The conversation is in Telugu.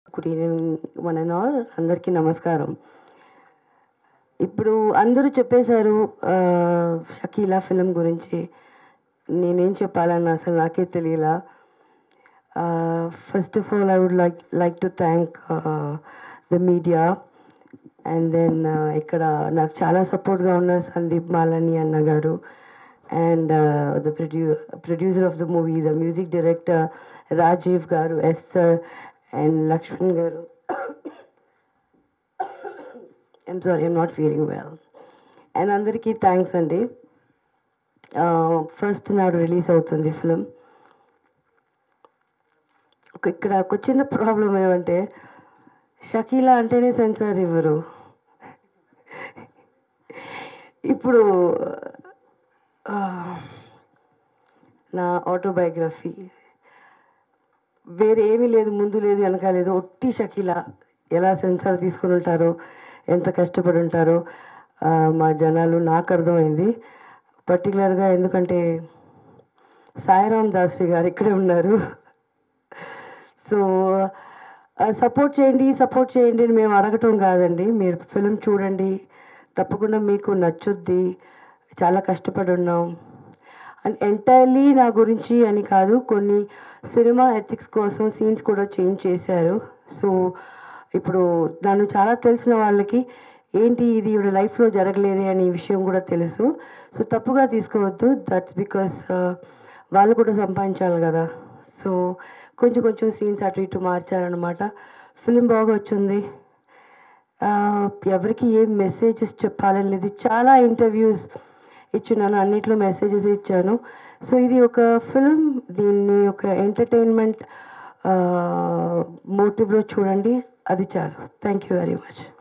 good evening one and all అందరికీ నమస్కారం ఇప్పుడు అందరూ చెప్పేశారు ఆ, షకీలా ఫిలిం గురించి నేనేం చెప్పాలని అసలు నాకే తెలియలా first of all I would like like to thank the media and then ఇక్కడ నాకు చాలా సపోర్ట్గా ఉన్న సందీప్ మాలని అన్న garu and the producer producer of the movie the music director Rajiv garu Esther and Lakshman garu I'm sorry I'm not feeling well and అందరికీ థ్యాంక్స్ అండి ఫస్ట్ నాడు రిలీజ్ అవుతుంది ఫిలిం ఒక ఇక్కడ ఒక చిన్న ప్రాబ్లం ఏమంటే షకీలా అంటేనే సెన్సార్ ఇవ్వరు ఇప్పుడు ఆ, నా ఆటోబయోగ్రఫీ వేరే ఏమీ లేదు ముందు లేదు వెనక లేదు ఒట్టి షకీలా ఎలా సెన్సార్ తీసుకుని ఉంటారో ఎంత కష్టపడి ఉంటారో ఆ, మా జనాలు నాకు అర్థమైంది పర్టికులర్గా ఎందుకంటే సాయిరామ్ దాస్వి గారు ఇక్కడే ఉన్నారు సో సపోర్ట్ చేయండి సపోర్ట్ చేయండి అని మేము అడగటం కాదండి మీరు ఫిలిం చూడండి తప్పకుండా మీకు నచ్చుద్ది చాలా కష్టపడి ఉన్నాం అండ్ ఎంటైర్లీ నా గురించి అని కాదు కొన్ని సినిమా ఎథిక్స్ కోసం సీన్స్ కూడా చేంజ్ చేశారు సో ఇప్పుడు నన్ను చాలా తెలిసిన వాళ్ళకి ఏంటి ఇది ఇవిడ లైఫ్లో జరగలేదే అనే విషయం కూడా తెలుసు సో తప్పుగా తీసుకోవద్దు దట్స్ బికాస్ వాళ్ళు కూడా సంపాదించాలి కదా సో కొంచెం కొంచెం సీన్స్ అటు ఇటు మార్చారనమాట ఫిలిం బాగా వచ్చింది ఆ, ఎవరికి ఏం మెసేజెస్ చెప్పాలని లేదు చాలా ఇంటర్వ్యూస్ ఇచ్చున్నాను అన్నిట్లో మెసేజెస్ ఇచ్చాను సో ఇది ఒక ఫిల్మ్ దీన్ని ఒక ఎంటర్టైన్మెంట్ మోటివ్లో చూడండి అది చాలు థ్యాంక్ యూ వెరీ మచ్